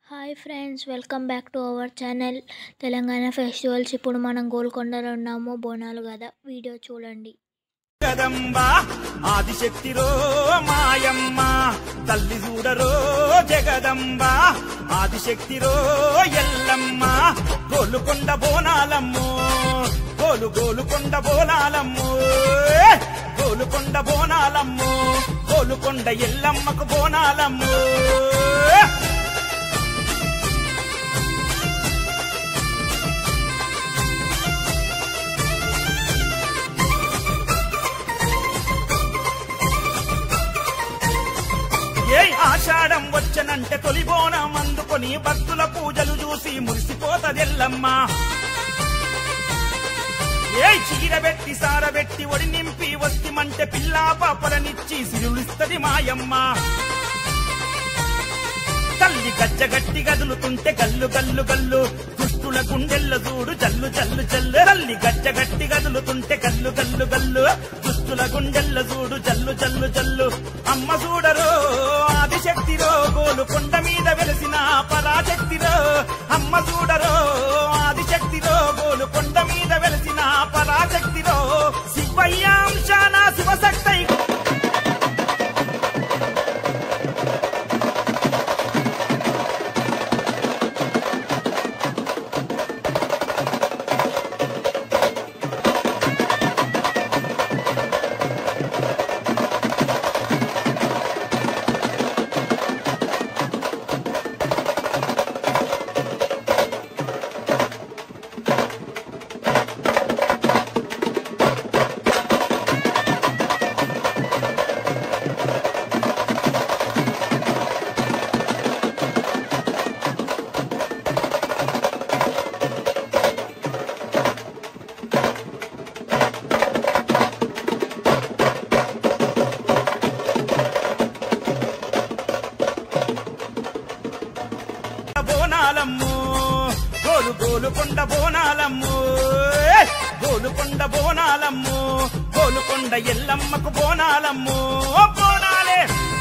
Hi friends welcome back to our channel Telangana festivals ఇప్పుడు మనం గోల్కొండలో ఉన్నాము బోనాలు కదా వీడియో చూడండి జగదంబా ఆదిశక్తిరో మాయమ్మ తల్లి చూడరో జగదంబా ఆదిశక్తిరో ఎల్లమ్మ గోలుకొండ బోనాలమ్ము గోలు గోలుకొండ బోనాలమ్ము ఏ! గోలుకొండ బోనాలమ్ము గోలుకొండ ఎల్లమ్మకు బోనాలమ్ము ఏ! ఏ ఆషాఢం వచ్చనంటే తొలి బోనం అందుకొని భక్తుల పూజలు చూసి మురిసిపోతదెల్లమ్మ ఏ చీరబెట్టి సారబెట్టి ఒడి నింపి వస్తిమంటే పిల్లా పాపలనిచ్చి సిరులిస్తది మాయమ్మ తల్లి గజ్జగట్టి గదులుతుంటే గల్లు గల్లు గల్లు దుష్టుల గుండెల్ల చూడు జల్లు జల్లు జల్లు తల్లి గజ్జగట్టి గదులుతుంటే గల్లు గల్లు గల్లు దుష్టుల గుండెల్ల చూడు జల్లు జల్లు జల్లు అమ్మ చూడరో ఆదిశక్తిరో గోలు కొండ మీద వెలిసిన పరాశక్తిరో అమ్మ చూడరో ఆదిశక్తిరో గోలు కొండ మీద వెలిసిన పరాశక్తిరో శివయ్యాంశాన శివశక్తై బోనాలమ్ము గోలు గోలు కొండ బోనాలమ్ము ఏ! గోలు కొండ బోనాలమ్ము గోలు కొండ ఎల్లమ్మకు బోనాలమ్ము బోనాలే